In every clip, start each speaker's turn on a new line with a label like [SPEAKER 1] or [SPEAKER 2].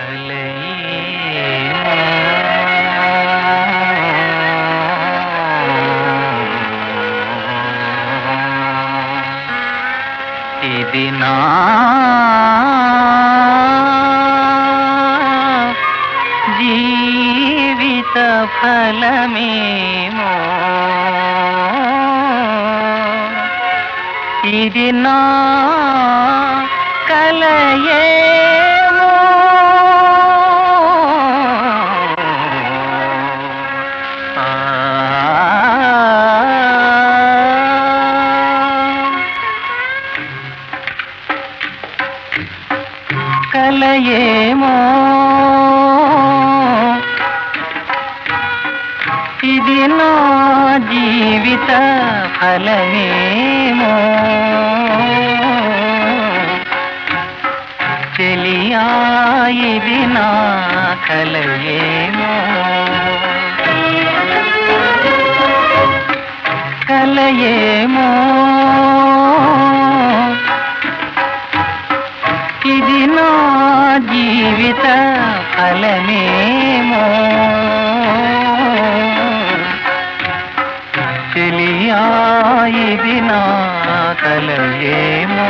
[SPEAKER 1] ఇది నా జీవిత ఫలమేమో ఇది నా కలయేమో ఆ కలయేమో ఇది నా జీవిత ఫలమేమో చెలియా ఇది నా కలయేమో కలయేమో ఇది నా జీవిత ఫలమేమో చెలియా ఇది నా కలయేమో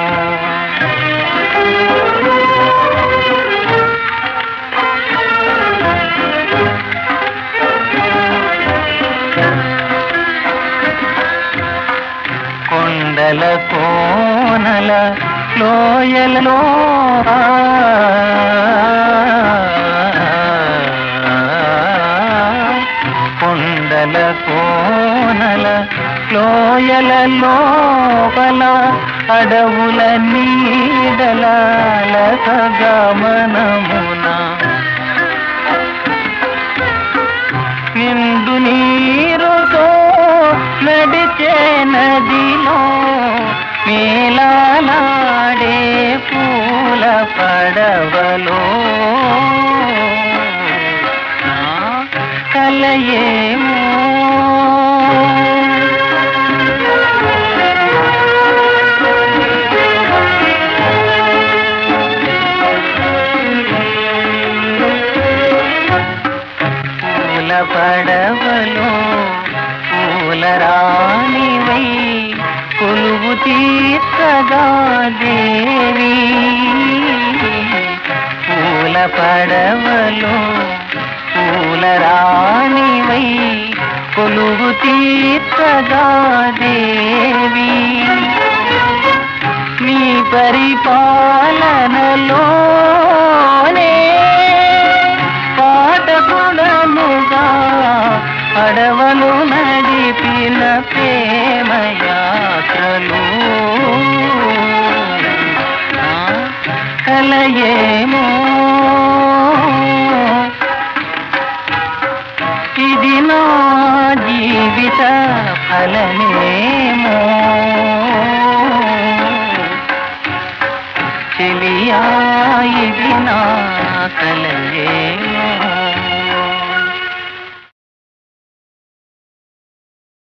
[SPEAKER 1] కొండల కోనల లోయలలో కొండల కోనల లోయల లోపల అడవుల నీడల గమనమున నిండు నీరుతో నడిచే నదిలో మేలాడే పూల పడవలో నా కలయేమో పూల పడవలో పూల రాణివై కొలువు తీర్చగా దేవి పూల పడవలో పూల రాణివై కొలువు తీర్చగా దేవి నీ పరిపాలనలోనే పాటకుడముగా అడవలు నడిపిన ప్రేమ యాత్రలు నా కలయేమో ఇది నా జీవిత ఫలమేమో చెలియా ఇది నా కలయేమో